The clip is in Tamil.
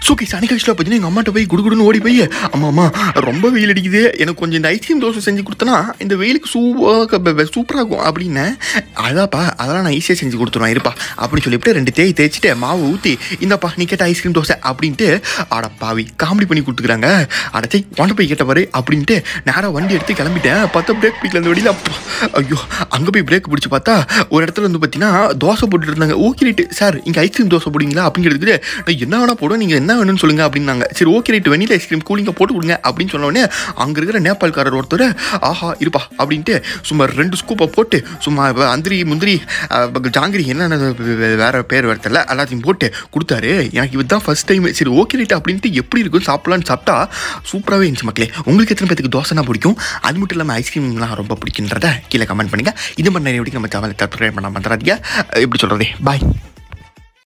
சூக்கி சனி கழிச்சில் பார்த்தீங்கன்னா எங்கள் அம்மாட்ட போய் குடுகுடுன்னு ஓடி போய் அம்மா அம்மா ரொம்ப வெயில் அடிக்குது எனக்கு கொஞ்சம் இந்த ஐஸ்கிரீம் தோசை செஞ்சு கொடுத்தனா இந்த வெயிலுக்கு சூப்பராக சூப்பராக இருக்கும் அப்படின்னு அதாப்பா அதெல்லாம் நான் ஈஸியாக செஞ்சு கொடுத்துருவேன் இருப்பா அப்படின்னு சொல்லிவிட்டு ரெண்டு தேய் தேய்ச்சிட்டு மாவு ஊற்றி இந்தப்பா நீ கேட்ட ஐஸ்கிரீம் தோசை அப்படின்ட்டு அட பாவி காமெடி பண்ணி கொடுத்துக்குறாங்க அடச்சை கொண்டு போய் கேட்ட பாரு அப்படின்ட்டு நேராக வண்டி எடுத்து கிளம்பிட்டேன் பார்த்தா பிரேக் பிடிக்கல அந்த வழியில் அப்பா ஐயோ அங்கே போய் பிரேக் பிடிச்சி பார்த்தா ஒரு இடத்துல வந்து பார்த்தீங்கன்னா தோசை போட்டுட்டு இருந்தாங்க ஓகே ரைட்டு சார் இங்கே ஐஸ்கிரீம் தோசை போடுவீங்களா அப்படிங்கிறதுக்கு நான் என்ன வேணா போடுவேன் நீங்கள் என்ன வேணும்னு சொல்லுங்க அப்படின்னாங்க சரி ஓகே ரைட்டு வெண்ணில ஐஸ்கிரீம் கூலிங்க போட்டு கொடுங்க அப்படின்னு சொன்ன உடனே அங்கே இருக்கிற நேபாள்காரர் ஒருத்தர் ஆஹா இருப்பா அப்படின்ட்டு சும்மா ரெண்டு ஸ்கூப்பை போட்டு சும்மா அந்திரி முந்திரி அஹ், ஜாங்கிரி என்னென்ன வே- வேற பேர் வரதில்ல எல்லாத்தையும் போட்டு கொடுத்தாரு எனக்கு இதுதான் ஃபர்ஸ்ட் டைம் சரி ஓகே ரைட்டு அப்படின்ட்டு எப்படி இருக்கும் சாப்பிடலான்னு சாப்பிட்டா சூப்பராகவே இருந்துச்சு மக்களே உங்களுக்கு எத்தனை பேத்துக்கு தோசைனா பிடிக்கும் அது மட்டும் இல்லாமல் ஐஸ்கிரீம்லாம் ரொம்ப பிடிக்குன்றத கீழே கமெண்ட் பண்ணுங்க இது மாதிரி நிறைய நம்ம சேனலை சப்ஸ்கிரைப் பண்ண மறந்துடாதீங்க எப்படி சொல்கிறதே பாய்